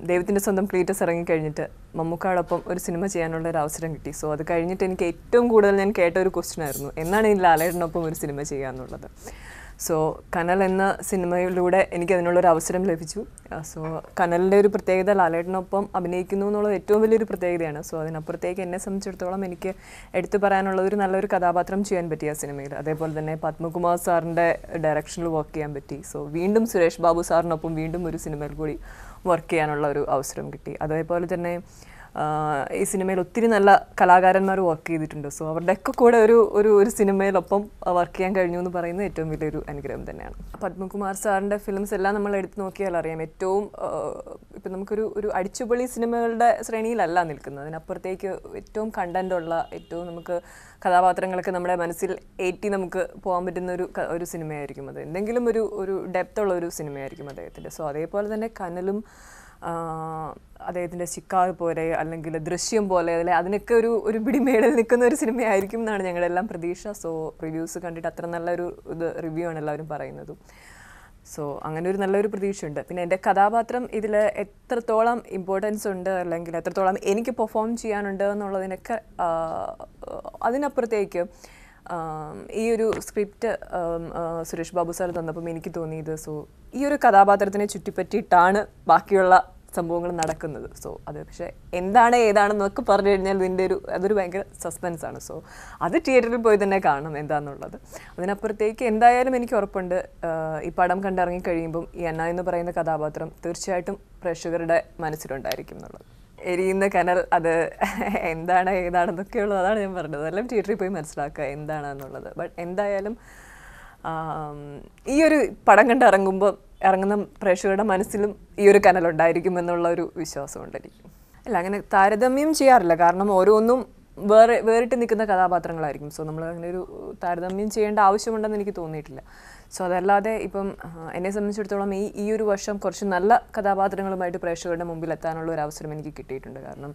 ദൈവത്തിൻ്റെ സ്വന്തം ക്ലീറ്റസ് ഇറങ്ങിക്കഴിഞ്ഞിട്ട് മമ്മൂക്കാടൊപ്പം ഒരു സിനിമ ചെയ്യാനുള്ള ഒരു അവസരം കിട്ടി സോ അത് കഴിഞ്ഞിട്ട് എനിക്ക് ഏറ്റവും കൂടുതൽ ഞാൻ കേട്ട ഒരു ക്വസ്റ്റ്യൻ ആയിരുന്നു എന്നാണ് ഈ ലാലേട്ടനൊപ്പം ഒരു സിനിമ ചെയ്യാന്നുള്ളത് സോ കനൽ എന്ന സിനിമയിലൂടെ എനിക്ക് അതിനുള്ളൊരു അവസരം ലഭിച്ചു സോ കനലിൻ്റെ ഒരു പ്രത്യേകത ലാലേട്ടനൊപ്പം അഭിനയിക്കുന്നു എന്നുള്ളത് ഏറ്റവും വലിയൊരു പ്രത്യേകതയാണ് സോ അതിനപ്പുറത്തേക്ക് എന്നെ സംബന്ധിച്ചിടത്തോളം എനിക്ക് എടുത്തു പറയാനുള്ളത് ഒരു നല്ലൊരു കഥാപാത്രം ചെയ്യാൻ പറ്റി ആ സിനിമയിൽ അതേപോലെ തന്നെ പത്മകുമാർ സാറിൻ്റെ ഡയറക്ഷനിൽ വർക്ക് ചെയ്യാൻ പറ്റി സോ വീണ്ടും സുരേഷ് ബാബു സാറിനൊപ്പം വീണ്ടും ഒരു സിനിമയിൽ കൂടി വർക്ക് ചെയ്യാനുള്ള ഒരു അവസരം കിട്ടി അതേപോലെ തന്നെ ആഹ് ഈ സിനിമയിൽ ഒത്തിരി നല്ല കലാകാരന്മാർ വർക്ക് ചെയ്തിട്ടുണ്ട് സോ അവരുടെയൊക്കെ കൂടെ ഒരു ഒരു ഒരു സിനിമയിലൊപ്പം വർക്ക് ചെയ്യാൻ കഴിഞ്ഞു എന്ന് പറയുന്നത് ഏറ്റവും വലിയൊരു അനുഗ്രഹം തന്നെയാണ് പത്മകുമാർ സാറിൻ്റെ ഫിലിംസ് എല്ലാം നമ്മൾ എടുത്ത് നോക്കിയാൽ അറിയാം ഏറ്റവും ഇപ്പം നമുക്കൊരു ഒരു അടിച്ചുപൊളി സിനിമകളുടെ ശ്രേണിയിലല്ല നിൽക്കുന്നത് അതിനപ്പുറത്തേക്ക് ഏറ്റവും കണ്ടൻ്റ് ഉള്ള ഏറ്റവും നമുക്ക് കഥാപാത്രങ്ങളൊക്കെ നമ്മുടെ മനസ്സിൽ ഏറ്റി നമുക്ക് പോകാൻ പറ്റുന്ന ഒരു ക- ഒരു സിനിമയായിരിക്കും അത് എന്തെങ്കിലും ഒരു ഒരു ഡെപ്ത് ഉള്ള ഒരു സിനിമയായിരിക്കും അദ്ദേഹത്തിൻ്റെ സോ അതേപോലെ തന്നെ കനലും ആഹ് അദ്ദേഹത്തിൻ്റെ ചിക്കാഗ് പോലെ അല്ലെങ്കിൽ ദൃശ്യം പോലെ അതിലെ അതിനൊക്കെ ഒരു ഒരു പിടിമേളിൽ നിൽക്കുന്ന ഒരു സിനിമയായിരിക്കും എന്നാണ് ഞങ്ങളുടെ എല്ലാം പ്രതീക്ഷ സോ റിവ്യൂസ് കണ്ടിട്ട് അത്ര നല്ലൊരു ഇത് റിവ്യൂ ആണ് എല്ലാവരും പറയുന്നതും സോ അങ്ങനെ ഒരു നല്ലൊരു പ്രതീക്ഷയുണ്ട് പിന്നെ എൻ്റെ കഥാപാത്രം ഇതിൽ എത്രത്തോളം ഇമ്പോർട്ടൻസ് ഉണ്ട് അല്ലെങ്കിൽ എത്രത്തോളം എനിക്ക് പെർഫോം ചെയ്യാനുണ്ട് എന്നുള്ളതിനൊക്കെ ആഹ്, അതിനപ്പുറത്തേക്ക് ആം, ഈ ഒരു സ്ക്രിപ്റ്റ് ആം, ആ, സുരേഷ് ബാബു സാർ തന്നപ്പം എനിക്ക് തോന്നിയത് സോ ഈ ഒരു കഥാപാത്രത്തിനെ ചുറ്റിപ്പറ്റിയിട്ടാണ് ബാക്കിയുള്ള സംഭവങ്ങൾ നടക്കുന്നത് സോ അത് പക്ഷേ എന്താണ് ഏതാണെന്നൊക്കെ പറഞ്ഞു കഴിഞ്ഞാൽ ഇതിൻ്റെ ഒരു അതൊരു ഭയങ്കര സസ്പെൻസ് ആണ് സോ അത് തിയേറ്ററിൽ പോയി തന്നെ കാണണം എന്താണെന്നുള്ളത് അതിനപ്പുറത്തേക്ക് എന്തായാലും എനിക്ക് ഉറപ്പുണ്ട് ആ, ഈ പടം കണ്ടിറങ്ങി കഴിയുമ്പം ഈ അന്ന എന്ന് പറയുന്ന കഥാപാത്രം തീർച്ചയായിട്ടും പ്രേക്ഷകരുടെ മനസ്സിലുണ്ടായിരിക്കും എന്നുള്ളത് എരിയുന്ന കനൽ അത് എന്താണ് ഏതാണെന്നൊക്കെയുള്ളത് അതാണ് ഞാൻ പറഞ്ഞത് അതെല്ലാം തിയേറ്ററിൽ പോയി മനസ്സിലാക്കുക എന്താണെന്നുള്ളത് ബട്ട് എന്തായാലും ആം, ഈ ഒരു പടം കണ്ട് ഇറങ്ങുമ്പോൾ ഇറങ്ങുന്ന പ്രേക്ഷകരുടെ മനസ്സിലും ഈ ഒരു കനലുണ്ടായിരിക്കും എന്നുള്ള ഒരു വിശ്വാസമുണ്ട് എനിക്ക് അല്ല അങ്ങനെ താരതമ്യം ചെയ്യാറില്ല കാരണം ഓരോന്നും വേറെ വേറിട്ട് നിൽക്കുന്ന കഥാപാത്രങ്ങളായിരിക്കും സോ നമ്മൾ അങ്ങനെ ഒരു താരതമ്യം ചെയ്യേണ്ട ആവശ്യമുണ്ടെന്ന് എനിക്ക് തോന്നിയിട്ടില്ല സോ അതല്ലാതെ ഇപ്പം ആ, എന്നെ സംബന്ധിച്ചിടത്തോളം ഈ ഈ ഒരു വർഷം കുറച്ച് നല്ല കഥാപാത്രങ്ങളുമായിട്ട് പ്രേക്ഷകരുടെ മുമ്പിൽ എത്താനുള്ള ഒരു അവസരം എനിക്ക് കിട്ടിയിട്ടുണ്ട് കാരണം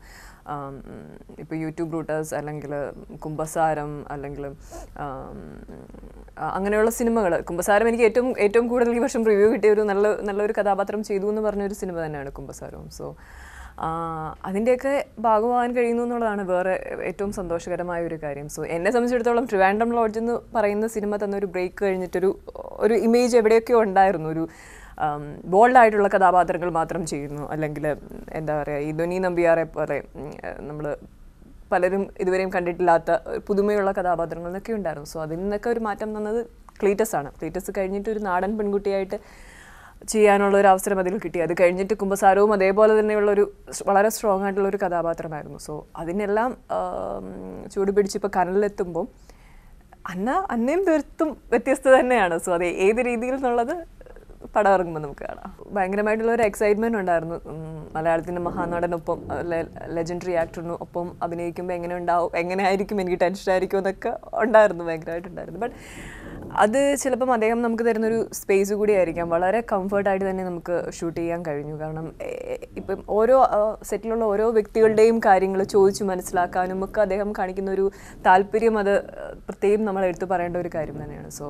ഇപ്പോൾ യൂട്യൂബ് റൂട്ടേഴ്സ് അല്ലെങ്കിൽ കുംഭസാരം അല്ലെങ്കിൽ ആം, ആ, അങ്ങനെയുള്ള സിനിമകൾ കുംഭസാരം എനിക്ക് ഏറ്റവും ഏറ്റവും കൂടുതൽ ഈ വർഷം റിവ്യൂ കിട്ടിയ ഒരു നല്ല നല്ലൊരു കഥാപാത്രം ചെയ്തു എന്ന് പറഞ്ഞ ഒരു സിനിമ തന്നെയാണ് കുംഭസാരവും സോ അതിൻ്റെയൊക്കെ ഭാഗമാകാൻ കഴിയുന്നു എന്നുള്ളതാണ് വേറെ ഏറ്റവും സന്തോഷകരമായ ഒരു കാര്യം സോ എന്നെ സംബന്ധിച്ചിടത്തോളം ട്രിവാൻഡം ലോഡ്ജ് എന്ന് പറയുന്ന സിനിമ തന്ന ഒരു ബ്രേക്ക് കഴിഞ്ഞിട്ടൊരു ഒരു ഇമേജ് എവിടെയൊക്കെയോ ഉണ്ടായിരുന്നു ഒരു ബോൾഡായിട്ടുള്ള കഥാപാത്രങ്ങൾ മാത്രം ചെയ്യുന്നു അല്ലെങ്കിൽ എന്താ പറയുക ഈ ധ്വനി നമ്പിയാറെ പോലെ നമ്മൾ പലരും ഇതുവരെയും കണ്ടിട്ടില്ലാത്ത പുതുമയുള്ള കഥാപാത്രങ്ങൾ എന്നൊക്കെ ഉണ്ടായിരുന്നു സോ അതിൽ നിന്നൊക്കെ ഒരു മാറ്റം തന്നത് ക്ലീറ്റസ് ആണ് ക്ലീറ്റസ് കഴിഞ്ഞിട്ട് ഒരു നാടൻ പെൺകുട്ടിയായിട്ട് ചെയ്യാനുള്ള ഒരു അവസരം അതിൽ കിട്ടി അത് കഴിഞ്ഞിട്ട് കുംഭസാരവും അതേപോലെ തന്നെയുള്ള ഒരു സ് വളരെ സ്ട്രോങ് ആയിട്ടുള്ള ഒരു കഥാപാത്രമായിരുന്നു സോ അതിനെല്ലാം ആം, ചൂട് പിടിച്ചിപ്പോൾ കനലിലെത്തുമ്പോൾ അന്ന അന്നയും തീർത്തും വ്യത്യസ്ത തന്നെയാണ് സോ അത് ഏത് രീതിയിൽ എന്നുള്ളത് പടം ഇറങ്ങുമ്പോൾ നമുക്ക് കാണാം ഭയങ്കരമായിട്ടുള്ള ഒരു എക്സൈറ്റ്മെന്റ് ഉണ്ടായിരുന്നു ഉം, മലയാളത്തിൻ്റെ മഹാനടനൊപ്പം ലെജൻഡറി ആക്ടറിനും ഒപ്പം അഭിനയിക്കുമ്പോൾ എങ്ങനെ ഉണ്ടാവും എങ്ങനെ ആയിരിക്കും എനിക്ക് ടെൻഷൻ ആയിരിക്കും എന്നൊക്കെ ഉണ്ടായിരുന്നു ഭയങ്കരമായിട്ടുണ്ടായിരുന്നു ബട്ട് അത് ചിലപ്പം അദ്ദേഹം നമുക്ക് തരുന്നൊരു സ്പേസ് കൂടി ആയിരിക്കാം വളരെ കംഫർട്ടായിട്ട് തന്നെ നമുക്ക് ഷൂട്ട് ചെയ്യാൻ കഴിഞ്ഞു കാരണം ഏ- ഇപ്പം ഓരോ സെറ്റിലുള്ള ഓരോ വ്യക്തികളുടെയും കാര്യങ്ങൾ ചോദിച്ചു മനസ്സിലാക്കാനും ഒക്കെ അദ്ദേഹം കാണിക്കുന്ന ഒരു താല്പര്യം അത് പ്രത്യേകം നമ്മൾ എടുത്തു പറയേണ്ട ഒരു കാര്യം തന്നെയാണ് സോ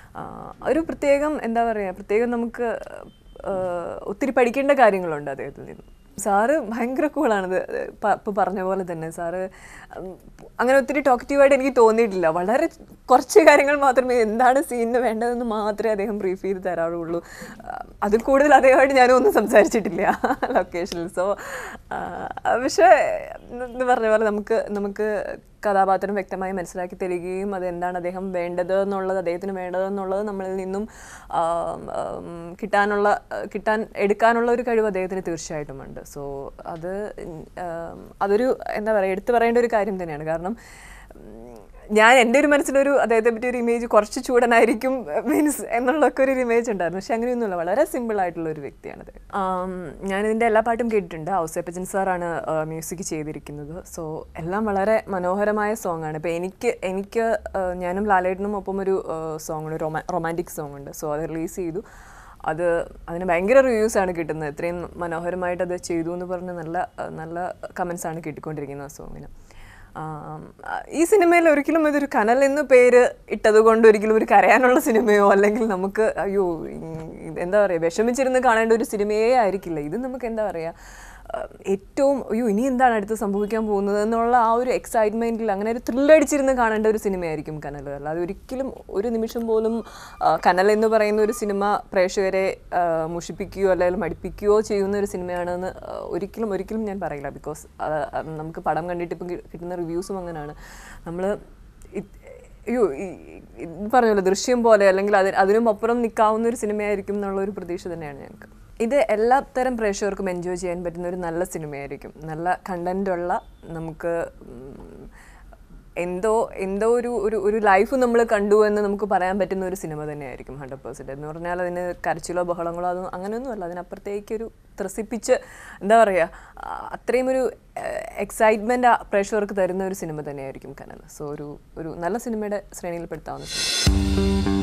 ഒരു പ്രത്യേകം എന്താ പറയുക പ്രത്യേകം നമുക്ക് ആ, ഒത്തിരി പഠിക്കേണ്ട കാര്യങ്ങളുണ്ട് അദ്ദേഹത്തിൽ നിന്ന് സാറ് ഭയങ്കര കൂളാണിത് ഇപ്പോൾ പറഞ്ഞ പോലെ തന്നെ സാറ് ഉം, അങ്ങനെ ഒത്തിരി ടോക്റ്റീവായിട്ട് എനിക്ക് തോന്നിയിട്ടില്ല വളരെ കുറച്ച് കാര്യങ്ങൾ മാത്രമേ എന്താണ് സീനിന് വേണ്ടതെന്ന് മാത്രമേ അദ്ദേഹം ബ്രീഫ് ചെയ്ത് തരാറുള്ളൂ ആ, അതിൽ കൂടുതൽ അദ്ദേഹമായിട്ട് ഞാനും ഒന്നും സംസാരിച്ചിട്ടില്ല ലൊക്കേഷനിൽ സോ പക്ഷേ എന്ന് പറഞ്ഞ പോലെ നമുക്ക് നമുക്ക് കഥാപാത്രം വ്യക്തമായി മനസ്സിലാക്കി തരികയും അത് എന്താണ് അദ്ദേഹം വേണ്ടത് എന്നുള്ളത് അദ്ദേഹത്തിന് വേണ്ടത് എന്നുള്ളത് നമ്മളിൽ നിന്നും ആം, ആം, കിട്ടാനുള്ള കിട്ടാൻ എടുക്കാനുള്ള ഒരു കഴിവ് അദ്ദേഹത്തിന് തീർച്ചയായിട്ടും ഉണ്ട് സോ അത് ഉം, ആം, അതൊരു എന്താ പറയുക എടുത്തു പറയേണ്ട ഒരു കാര്യം തന്നെയാണ് കാരണം ഉം, ഞാൻ എൻ്റെ ഒരു മനസ്സിലൊരു അദ്ദേഹത്തെ പറ്റി ഒരു ഇമേജ് കുറച്ച് ചൂടനായിരിക്കും മീൻസ് എന്നുള്ളൊക്കെ ഒരു ഇമേജ് ഉണ്ടായിരുന്നു പക്ഷെ അങ്ങനെയൊന്നുമില്ല വളരെ സിമ്പിൾ ആയിട്ടുള്ള ഒരു വ്യക്തിയാണത് ആം, ഞാനിതിൻ്റെ എല്ലാ പാട്ടും കേട്ടിട്ടുണ്ട് ഔസേപ്പച്ചൻ സാറാണ് മ്യൂസിക് ചെയ്തിരിക്കുന്നത് സോ എല്ലാം വളരെ മനോഹരമായ സോങ് ആണ് ഇപ്പോൾ എനിക്ക് എനിക്ക് ആ, ഞാനും ലാലേട്ടനും ഒപ്പം ഒരു സോങ് ഉണ്ട് റൊമാ റൊമാൻറ്റിക് സോങ് ഉണ്ട് സോ അത് റിലീസ് ചെയ്തു അത് അതിന് ഭയങ്കര റിവ്യൂസ് ആണ് കിട്ടുന്നത് ഇത്രയും മനോഹരമായിട്ട് അത് ചെയ്തു എന്ന് പറഞ്ഞ് നല്ല ആ, നല്ല കമൻസ് ആണ് കിട്ടിക്കൊണ്ടിരിക്കുന്നത് ആ സോങ്ങിന് ആം, ആ, ഈ സിനിമയിൽ ഒരിക്കലും ഇതൊരു കനൽ എന്ന് പേര് ഇട്ടത് കൊണ്ട് ഒരിക്കലും ഒരു കരയാനുള്ള സിനിമയോ അല്ലെങ്കിൽ നമുക്ക് അയ്യോ ഉം, എന്താ പറയുക വിഷമിച്ചിരുന്ന് കാണേണ്ട ഒരു സിനിമയേ ആയിരിക്കില്ല ഇത് നമുക്ക് എന്താ പറയുക ആ, ഏറ്റവും അയ്യോ ഇനി എന്താണ് അടുത്ത് സംഭവിക്കാൻ പോകുന്നത് എന്നുള്ള ആ ഒരു എക്സൈറ്റ്മെൻറ്റിൽ അങ്ങനെ ഒരു ത്രില്ലടിച്ചിരുന്ന് കാണേണ്ട ഒരു സിനിമയായിരിക്കും കനൽ അല്ലാതെ ഒരിക്കലും ഒരു നിമിഷം പോലും ആ, കനൽ എന്ന് പറയുന്ന ഒരു സിനിമ പ്രേക്ഷകരെ ആ, മുഷിപ്പിക്കുകയോ അല്ലെങ്കിൽ മടിപ്പിക്കുകയോ ചെയ്യുന്ന ഒരു സിനിമയാണെന്ന് ആ, ഒരിക്കലും ഒരിക്കലും ഞാൻ പറയില്ല ബിക്കോസ് നമുക്ക് പടം കണ്ടിട്ട് ഇപ്പം കി- കിട്ടുന്ന റിവ്യൂസും അങ്ങനെയാണ് നമ്മൾ അയ്യോ ഈ- ഈ പറഞ്ഞല്ലോ ദൃശ്യം പോലെ അല്ലെങ്കിൽ അതിന് അതിനും അപ്പുറം നിൽക്കാവുന്ന ഒരു സിനിമയായിരിക്കും എന്നുള്ള ഒരു പ്രതീക്ഷ തന്നെയാണ് ഞങ്ങൾക്ക് ഇത് എല്ലാ തരം പ്രേക്ഷകർക്കും എൻജോയ് ചെയ്യാൻ പറ്റുന്ന ഒരു നല്ല സിനിമയായിരിക്കും നല്ല കണ്ടന്റ് ഉള്ള നമുക്ക് ഉം, എന്തോ എന്തോ ഒരു ഒരു ഒരു ലൈഫ് നമ്മൾ കണ്ടു എന്ന് നമുക്ക് പറയാൻ പറ്റുന്ന ഒരു സിനിമ തന്നെയായിരിക്കും ഹൺഡ്രഡ് പെർസെൻറ്റ് എന്ന് പറഞ്ഞാൽ അതിന് കരച്ചിലോ ബഹളങ്ങളോ അതും അങ്ങനെയൊന്നുമല്ല അതിനപ്പുറത്തേക്ക് ഒരു ത്രസിപ്പിച്ച് എന്താ പറയുക ആ, അത്രയും ഒരു എക്സൈറ്റ്മെൻറ്റ് പ്രേക്ഷകർക്ക് തരുന്ന ഒരു സിനിമ തന്നെയായിരിക്കും കനൽ സോ ഒരു ഒരു നല്ല സിനിമയുടെ ശ്രേണിയിൽ പെടുത്താവുന്ന സിനിമ